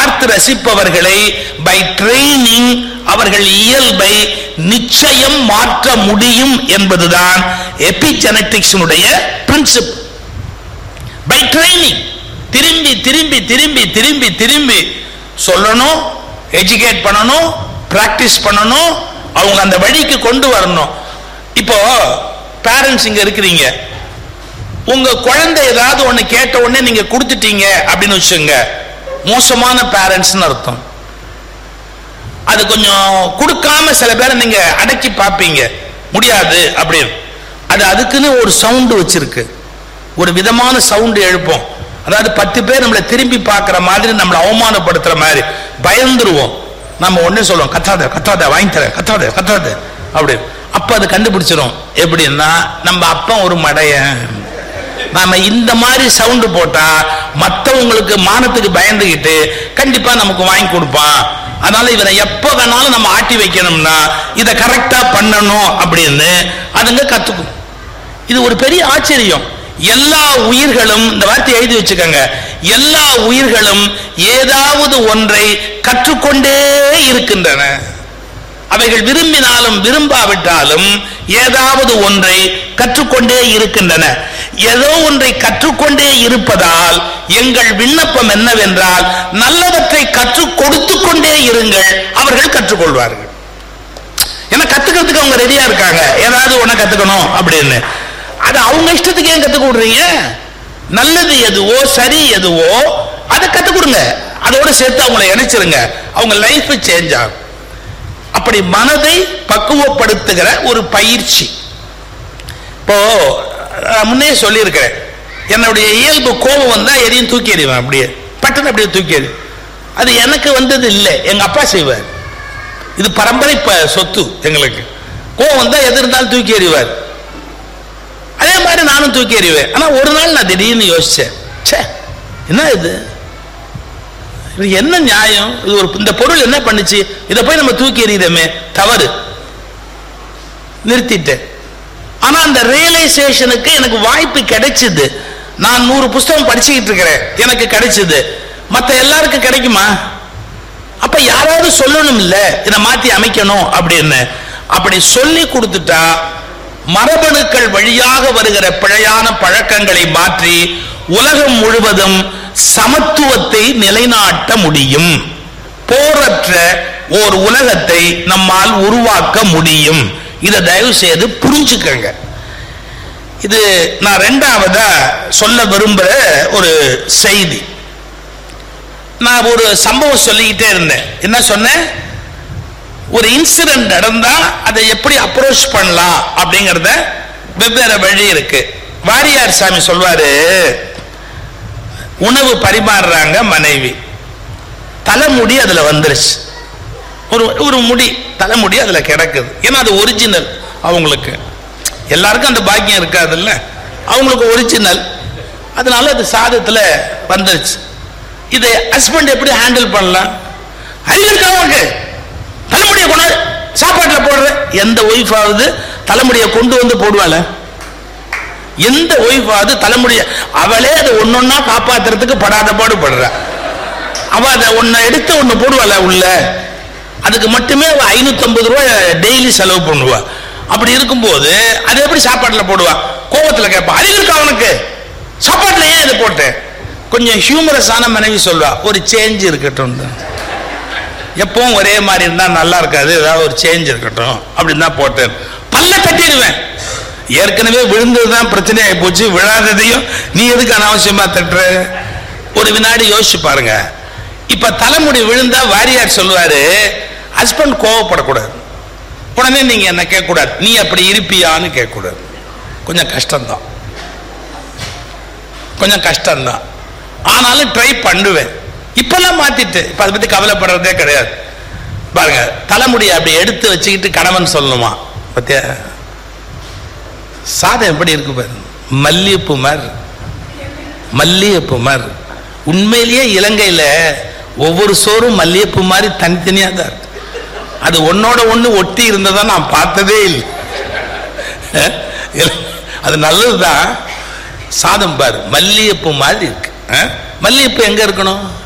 பார்த்து ரசிப்பவர்களை by training அவர்கள் இயல்பை நிச்சயம் மாற்ற முடியும் என்பதுதான் எபிஜெனட்டிக்ஸினுடைய பிரின்சிப் பை ட்ரைனிங் திரும்பி திரும்பி திரும்பி திரும்பி திரும்பி சொல்லணும் எஜுகேட் பண்ணணும் பிராக்டிஸ் பண்ணணும் அவங்க அந்த வழிக்கு கொண்டு வரணும் இப்போ பேரண்ட்ஸ் இங்க இருக்கிறீங்க உங்க குழந்தை ஏதாவது ஒண்ணு கேட்ட உடனே நீங்க கொடுத்துட்டீங்க அப்படின்னு வச்சுங்க மோசமான பேரண்ட்ஸ்னு அர்த்தம் அது கொஞ்சம் கொடுக்காம சில பேரை நீங்க அடக்கி பார்ப்பீங்க முடியாது அப்படின்னு அது அதுக்குன்னு ஒரு சவுண்டு வச்சிருக்கு ஒரு விதமான சவுண்டு எழுப்போம் அதாவது பத்து பேர் நம்மளை திரும்பி பார்க்குற மாதிரி நம்மளை அவமானப்படுத்துற மாதிரி பயந்துருவோம் நம்ம ஒண்ணே சொல்லுவோம் கத்தாத கத்தாத வாங்கி தர கத்தாத கத்தாத அப்படி அப்ப அது கண்டுபிடிச்சிரும் எப்படின்னா நம்ம அப்பா ஒரு மடையன் நாம இந்த மாதிரி சவுண்டு போட்டா மத்தவங்களுக்கு மானத்துக்கு பயந்துகிட்டு கண்டிப்பா நமக்கு வாங்கி கொடுப்பான் அதனால இவனை எப்ப வேணாலும் நம்ம ஆட்டி வைக்கணும்னா இதை கரெக்டா பண்ணணும் அப்படின்னு அதுங்க கத்துக்கும் இது ஒரு பெரிய ஆச்சரியம் எல்லா உயிர்களும் இந்த வார்த்தை எழுதி வச்சுக்கோங்க எல்லா உயிர்களும் ஏதாவது ஒன்றை கற்றுக்கொண்டே இருக்கின்றன அவைகள் விரும்பினாலும் விரும்பாவிட்டாலும் ஏதாவது ஒன்றை கற்றுக்கொண்டே இருக்கின்றன ஏதோ ஒன்றை கற்றுக்கொண்டே இருப்பதால் எங்கள் விண்ணப்பம் என்னவென்றால் நல்லவற்றை கற்றுக் கொடுத்து கொண்டே இருங்கள் அவர்கள் கற்றுக்கொள்வார்கள் ஏன்னா கத்துக்கிறதுக்கு அவங்க ரெடியா இருக்காங்க ஏதாவது ஒண்ணு கத்துக்கணும் அப்படின்னு அது அவங்க இஷ்டத்துக்கு ஏன் கத்துக் கொடுறீங்க நல்லது எதுவோ சரி எதுவோ அதை கத்துக் கொடுங்க அதோட சேர்த்து அவங்களை இணைச்சிருங்க அவங்க லைஃப் சேஞ்ச் ஆகும் அப்படி மனதை பக்குவப்படுத்துகிற ஒரு பயிற்சி இப்போ நான் முன்னே சொல்லியிருக்கிறேன் என்னுடைய இயல்பு கோபம் வந்தா எதையும் தூக்கி எறிவேன் அப்படியே பட்டுன்னு அப்படியே தூக்கி எறி அது எனக்கு வந்தது இல்லை எங்க அப்பா செய்வார் இது பரம்பரை ப- சொத்து எங்களுக்கு கோபம் வந்தா எது இருந்தாலும் தூக்கி எறிவார் அதே மாதிரி நானும் தூக்கி எறிவேன் ஆனா ஒரு நாள் நான் திடீர்னு யோசிச்சேன் ச்சே என்ன இது இது என்ன நியாயம் இது ஒரு இந்த பொருள் என்ன பண்ணுச்சு இதை போய் நம்ம தூக்கி எறியுதமே தவறு நிறுத்திட்டேன் ஆனா அந்த ரியலைசேஷனுக்கு எனக்கு வாய்ப்பு கிடைச்சது நான் நூறு புஸ்தகம் படிச்சுக்கிட்டு இருக்கிறேன் எனக்கு கிடைச்சது மத்த எல்லாருக்கும் கிடைக்குமா அப்ப யாராவது சொல்லணும் இல்ல இதை மாத்தி அமைக்கணும் அப்படின்னு அப்படி சொல்லி கொடுத்துட்டா மரபணுக்கள் வழியாக வருகிற பிழையான பழக்கங்களை மாற்றி உலகம் முழுவதும் சமத்துவத்தை நிலைநாட்ட முடியும் போரற்ற ஓர் உலகத்தை நம்மால் உருவாக்க முடியும் இதை தயவு செய்து புரிஞ்சுக்கங்க இது நான் ரெண்டாவதா சொல்ல விரும்புற ஒரு செய்தி நான் ஒரு சம்பவம் சொல்லிக்கிட்டே இருந்தேன் என்ன சொன்னேன் ஒரு இன்சிடென்ட் நடந்தா அதை எப்படி அப்ரோச் பண்ணலாம் அப்படிங்கறத வெவ்வேறு வழி இருக்கு வாரியார் சாமி சொல்வாரு உணவு பரிமாறுறாங்க மனைவி தலைமுடி அதுல வந்துருச்சு ஒரு ஒரு முடி தலைமுடி அதுல கிடக்குது ஏன்னா அது ஒரிஜினல் அவங்களுக்கு எல்லாருக்கும் அந்த பாக்கியம் இருக்காதுல்ல அவங்களுக்கு ஒரிஜினல் அதனால அது சாதத்துல வந்துருச்சு இதை ஹஸ்பண்ட் எப்படி ஹேண்டில் பண்ணலாம் அறிவு இருக்கா உனக்கு தலைமுடியை கொண்டு வந்து சாப்பாட்டுல போடுற எந்த ஒய்ஃப் ஆகுது தலைமுடியை கொண்டு வந்து போடுவாள எந்த ஒய்ஃப் ஆகுது தலைமுடிய அவளே அதை ஒன்னொன்னா காப்பாத்துறதுக்கு படாத பாடுபடுறா அவ அதை ஒன்ன எடுத்து ஒண்ணு போடுவாள உள்ள அதுக்கு மட்டுமே அவ ஐநூத்தி ரூபாய் டெய்லி செலவு பண்ணுவா அப்படி இருக்கும்போது அது எப்படி சாப்பாட்டுல போடுவா கோவத்துல கேட்பா அறிவு இருக்கா அவனுக்கு சாப்பாட்டுல ஏன் இது போட்டேன் கொஞ்சம் ஹியூமரஸான மனைவி சொல்வா ஒரு சேஞ்ச் இருக்கட்டும் எப்பவும் ஒரே மாதிரி இருந்தா நல்லா இருக்காது ஏதாவது ஒரு சேஞ்ச் இருக்கட்டும் அப்படின்னு தான் போட்டேன் பல்ல தட்டிடுவேன் ஏற்கனவே விழுந்ததுதான் பிரச்சனை ஆகி போச்சு விழாததையும் நீ எதுக்கு அனாவசியமா தட்டுற ஒரு வினாடி யோசிச்சு பாருங்க இப்ப தலைமுடி விழுந்தா வாரியார் சொல்லுவாரு ஹஸ்பண்ட் கோவப்படக்கூடாது உடனே நீங்க என்ன கேட்கக்கூடாது நீ அப்படி இருப்பியான்னு கேட்கக்கூடாது கொஞ்சம் கஷ்டம்தான் கொஞ்சம் கஷ்டம்தான் ஆனாலும் ட்ரை பண்ணுவேன் இப்பெல்லாம் மாத்திட்டு இப்ப அதை பத்தி கவலைப்படுறதே கிடையாது பாருங்க தலைமுடியை அப்படி எடுத்து வச்சுக்கிட்டு கணவன் சொல்லணுமா பத்தியா சாதம் எப்படி இருக்கு பாரு மல்லிகைப்பூ மாதிரி மல்லிகைப்பூ மாதிரி உண்மையிலேயே இலங்கையில ஒவ்வொரு சோறும் மல்லிகைப்பூ மாதிரி தனித்தனியா தான் இருக்கு அது ஒன்னோட ஒண்ணு ஒட்டி இருந்ததா நான் பார்த்ததே இல்லை அஹ், அது நல்லதுதான் சாதம் பாரு மல்லிகைப்பூ மாதிரி இருக்கு அஹ், மல்லிகைப்பூ எங்க இருக்கணும்